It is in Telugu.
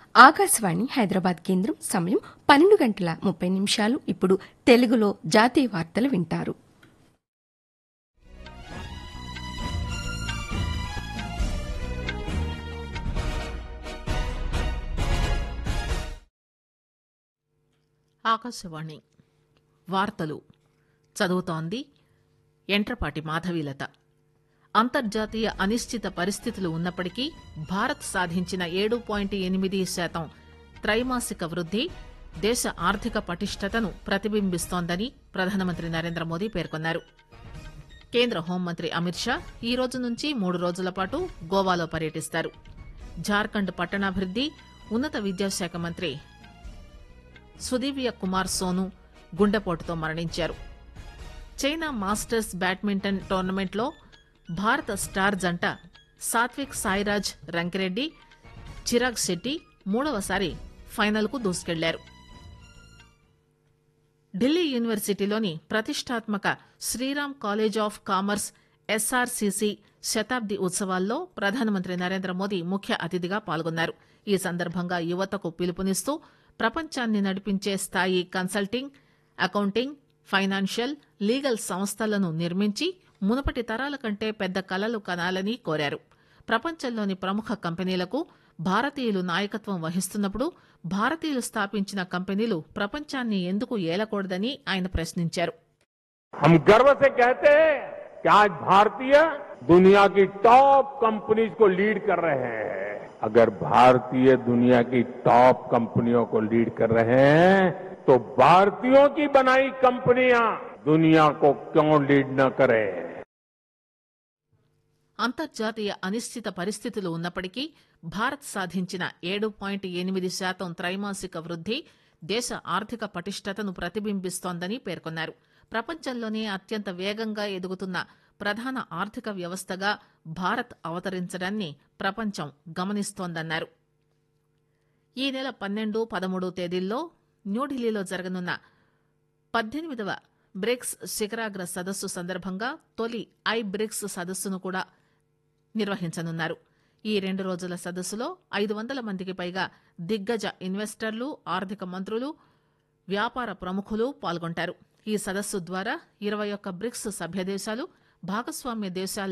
ఆకాశవాణి హైదరాబాద్ కేంద్రం సమయం పన్నెండు గంటల ముప్పై నిమిషాలు ఇప్పుడు తెలుగులో జాతీయ వార్తలు వింటారు ఆకాశవాణి వార్తలు చదువుతోంది ఎంట్రపాటి మాధవీలత అంతర్జాతీయ అనిశ్చిత పరిస్థితులు ఉన్నప్పటికీ భారత్ సాధించిన ఏడు పాయింట్ ఎనిమిది శాతం త్రైమాసిక వృద్ది దేశ ఆర్థిక పటిష్టతను ప్రతిబింబిస్తోందని ప్రధానమంత్రి నరేంద్ర మోదీ పేర్కొన్నారు కేంద్ర హోంమంత్రి అమిత్ షా ఈ రోజు నుంచి మూడు రోజుల పాటు గోవాలో పర్యటిస్తారు జార్ఖండ్ పట్టణాభివృద్ది ఉన్నత విద్యాశాఖ మంత్రి సుదీవ్య కుమార్ సోను గుండెపోటుతో మరణించారు చైనా మాస్టర్స్ బ్యాడ్మింటన్ టోర్నమెంట్లో భారత స్టార్ జంట సాత్విక్ సాయిరాజ్ రంకిరెడ్డి చిరాగ్ శెట్టి మూడవసారి ఫైనల్కు దూసుకెళ్లారు ఢిల్లీ యూనివర్సిటీలోని ప్రతిష్టాత్మక Shriram college of commerce SRCC శతాబ్ది ఉత్సవాల్లో ప్రధానమంత్రి నరేంద్ర మోదీ ముఖ్య అతిథిగా పాల్గొన్నారు ఈ సందర్భంగా యువతకు పిలుపునిస్తూ ప్రపంచాన్ని నడిపించే స్థాయి కన్సల్టింగ్ అకౌంటింగ్ ఫైనాన్షియల్ లీగల్ సంస్థలను నిర్మించి మునుపటి తరాల కంటే పెద్ద కలలు కనాలని కోరారు ప్రపంచంలోని ప్రముఖ కంపెనీలకు భారతీయులు నాయకత్వం వహిస్తున్నప్పుడు భారతీయులు స్థాపించిన కంపెనీలు ప్రపంచాన్ని ఎందుకు ఏలకూడదని ఆయన ప్రశ్నించారు हम गर्व से कहते हैं कि आज भारतीय दुनिया की टॉप कंपनीज को लीड कर रहे हैं अगर भारतीय दुनिया की टॉप कंपनियों को लीड कर रहे हैं तो भारतीयों की बनाई कंपनियां दुनिया को क्यों लीड न करें అంతర్జాతీయ అనిశ్చిత పరిస్థితులు ఉన్నప్పటికీ భారత్ సాధించిన ఏడు పాయింట్ ఎనిమిది శాతం త్రైమాసిక వృద్ది దేశ ఆర్థిక పటిష్టతను ప్రతిబింబిస్తోందని పేర్కొన్నారు ప్రపంచంలోనే అత్యంత వేగంగా ఎదుగుతున్న ప్రధాన ఆర్థిక వ్యవస్థగా భారత్ అవతరించడాన్ని ప్రపంచం గమనిస్తోందన్నారు ఈ నెల పన్నెండు పదమూడు తేదీల్లో న్యూఢిల్లీలో జరగనున్న పద్దెనిమిదవ బ్రిక్స్ శిఖరాగ్ర సదస్సు సందర్భంగా తొలి ఐ బ్రిక్స్ సదస్సును కూడా నిర్వహించనున్నారు ఈ రెండు రోజుల సదస్సులో ఐదు వందల మందికి పైగా దిగ్గజ ఇన్వెస్టర్లు ఆర్థిక మంత్రులు వ్యాపార ప్రముఖులు పాల్గొంటారు ఈ సదస్సు ద్వారా ఇరవై ఒక్క బ్రిక్స్ సభ్య దేశాలు భాగస్వామ్య దేశాల